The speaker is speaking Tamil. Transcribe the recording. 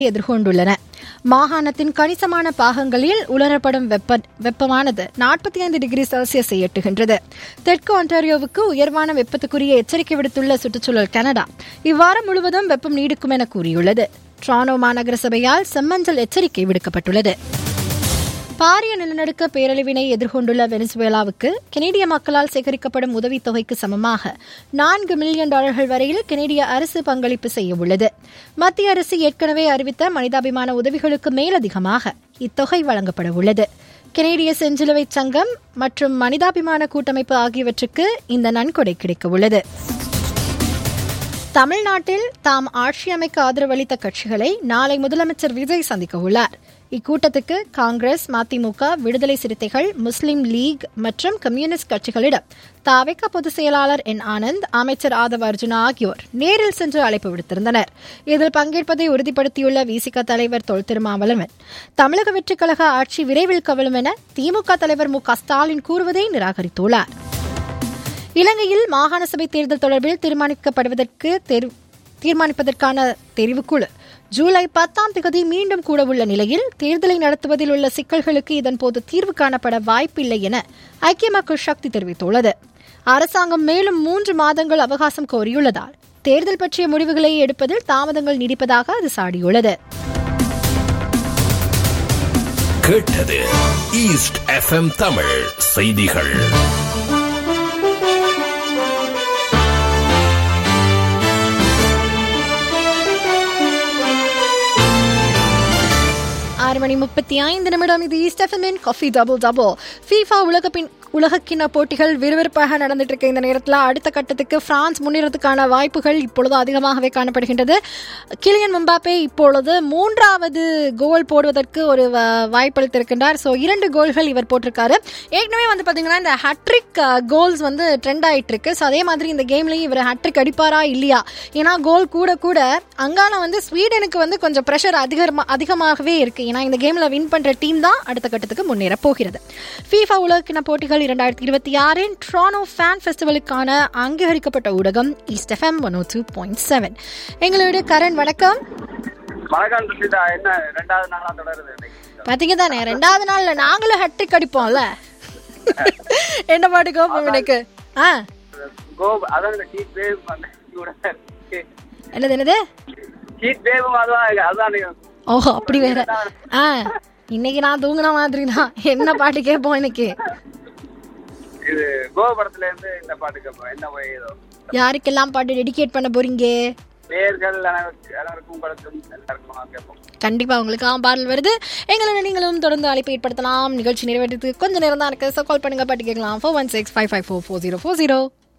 எதிர்கொண்டுள்ளன மாகாணத்தின் கணிசமான பாகங்களில் உலரப்படும் வெப்ப வெப்பமானது நாற்பத்தி ஐந்து டிகிரி செல்சியஸை எட்டுகின்றது தெற்கு ஒன்டாரியோவுக்கு உயர்வான வெப்பத்துக்குரிய எச்சரிக்கை விடுத்துள்ள சுற்றுச்சூழல் கனடா இவ்வாரம் முழுவதும் வெப்பம் நீடிக்கும் என கூறியுள்ளது ட்ரானோ மாநகர சபையால் செம்மஞ்சள் எச்சரிக்கை விடுக்கப்பட்டுள்ளது பாரிய நிலநடுக்க பேரழிவினை எதிர்கொண்டுள்ள வெனிசுவேலாவுக்கு கெனடிய மக்களால் சேகரிக்கப்படும் உதவித்தொகைக்கு சமமாக நான்கு மில்லியன் டாலர்கள் வரையில் கெனடிய அரசு பங்களிப்பு செய்ய உள்ளது மத்திய அரசு ஏற்கனவே அறிவித்த மனிதாபிமான உதவிகளுக்கு மேலதிகமாக இத்தொகை வழங்கப்பட உள்ளது கெனடிய செஞ்சிலுவை சங்கம் மற்றும் மனிதாபிமான கூட்டமைப்பு ஆகியவற்றுக்கு இந்த நன்கொடை கிடைக்க உள்ளது தமிழ்நாட்டில் தாம் ஆட்சி அமைக்க ஆதரவளித்த கட்சிகளை நாளை முதலமைச்சர் விஜய் சந்திக்க உள்ளார் இக்கூட்டத்துக்கு காங்கிரஸ் மதிமுக விடுதலை சிறுத்தைகள் முஸ்லிம் லீக் மற்றும் கம்யூனிஸ்ட் கட்சிகளிடம் தாவேக பொதுச் செயலாளர் என் ஆனந்த் அமைச்சர் ஆதவ அர்ஜுனா ஆகியோர் நேரில் சென்று அழைப்பு விடுத்திருந்தனர் இதில் பங்கேற்பதை உறுதிப்படுத்தியுள்ள விசிக தலைவர் தொல் திருமாவளவன் தமிழக வெற்றிக் கழக ஆட்சி விரைவில் கவிழும் என திமுக தலைவர் மு க ஸ்டாலின் கூறுவதை நிராகரித்துள்ளார் இலங்கையில் மாகாண சபை தேர்தல் தொடர்பில் தீர்மானிக்கப்படுவதற்கு தீர்மானிப்பதற்கான தெரிவுக்குழு ஜூலை பத்தாம் தேதி மீண்டும் கூடவுள்ள நிலையில் தேர்தலை நடத்துவதில் உள்ள சிக்கல்களுக்கு இதன்போது தீர்வு காணப்பட வாய்ப்பில்லை என ஐக்கிய மக்கள் சக்தி தெரிவித்துள்ளது அரசாங்கம் மேலும் மூன்று மாதங்கள் அவகாசம் கோரியுள்ளதால் தேர்தல் பற்றிய முடிவுகளை எடுப்பதில் தாமதங்கள் நீடிப்பதாக அது சாடியுள்ளது கேட்டது ஈஸ்ட் எஃப்எம் தமிழ் செய்திகள் ஆறு மணி முப்பத்தி ஐந்து நிமிடம் இது ஈஸ்டஃபமின் காஃபி டபுள் டபுள் ஃபீஃபா உலகப்பின் உலகக்கிண்ண போட்டிகள் விறுவிறுப்பாக நடந்துட்டு இருக்க இந்த நேரத்தில் அடுத்த கட்டத்துக்கு பிரான்ஸ் முன்னேறதுக்கான வாய்ப்புகள் இப்பொழுது அதிகமாகவே காணப்படுகின்றது கிலியன் மும்பாப்பே இப்பொழுது மூன்றாவது கோல் போடுவதற்கு ஒரு வாய்ப்பளித்திருக்கின்றார் ஸோ இரண்டு கோல்கள் இவர் போட்டிருக்காரு ஏற்கனவே வந்து பார்த்தீங்கன்னா இந்த ஹட்ரிக் கோல்ஸ் வந்து ட்ரெண்ட் ஆயிட்டு இருக்கு ஸோ அதே மாதிரி இந்த கேம்லையும் இவர் ஹட்ரிக் அடிப்பாரா இல்லையா ஏன்னா கோல் கூட கூட அங்கால வந்து ஸ்வீடனுக்கு வந்து கொஞ்சம் ப்ரெஷர் அதிகமா அதிகமாகவே இருக்கு ஏன்னா இந்த கேம்ல வின் பண்ற டீம் தான் அடுத்த கட்டத்துக்கு முன்னேற போகிறது ஃபீஃபா உலகக்கிண போட்டிகள் இரண்டாயிரத்தி இருபத்தி ஆறின் ட்ரானோ ஃபேன் ஃபெஸ்டிவலுக்கான அங்கீகரிக்கப்பட்ட ஊடகம் East FM one O two point seven எங்களுடைய கரண் வணக்கம் வணக்கம் சுஷிதா என்ன ரெண்டாவது நாளா தொடருது பாத்தீங்க தானே ரெண்டாவது நாள்ல நாங்களும் ஹட்ரிக் அடிப்போம்ல என்ன பாட்டு கோப்பம் எனக்கு ஆ கோ அதான் இந்த ஹீட் வேவ் வந்து என்னது என்னது ஹீட் வேவும் அதான் அதான் ஓஹோ அப்படி வேற ஆ இன்னைக்கு நான் தூங்குன மாதிரி தான் என்ன பாட்டு கேட்போம் இன்னைக்கு இது கோ படத்துல இருந்து இந்த பாட்டு கேட்போம் என்ன ஏதோ யாருக்கெல்லாம் பாட்டு டெடிகேட் பண்ண போறீங்க பேர்கள் அனைவருக்கும் படத்தும் எல்லாருக்கும் கேட்போம் கண்டிப்பா உங்களுக்கு பாடல் வருது எங்களோட நீங்களும் தொடர்ந்து அழைப்பு ஏற்படுத்தலாம் நிகழ்ச்சி நிறைவேற்றத்துக்கு கொஞ்சம் நேரம் தான் இருக்கு ஸோ கால் பண்ணுங்க பாட்டு கேட்கலாம் four one six five five four four zero four zero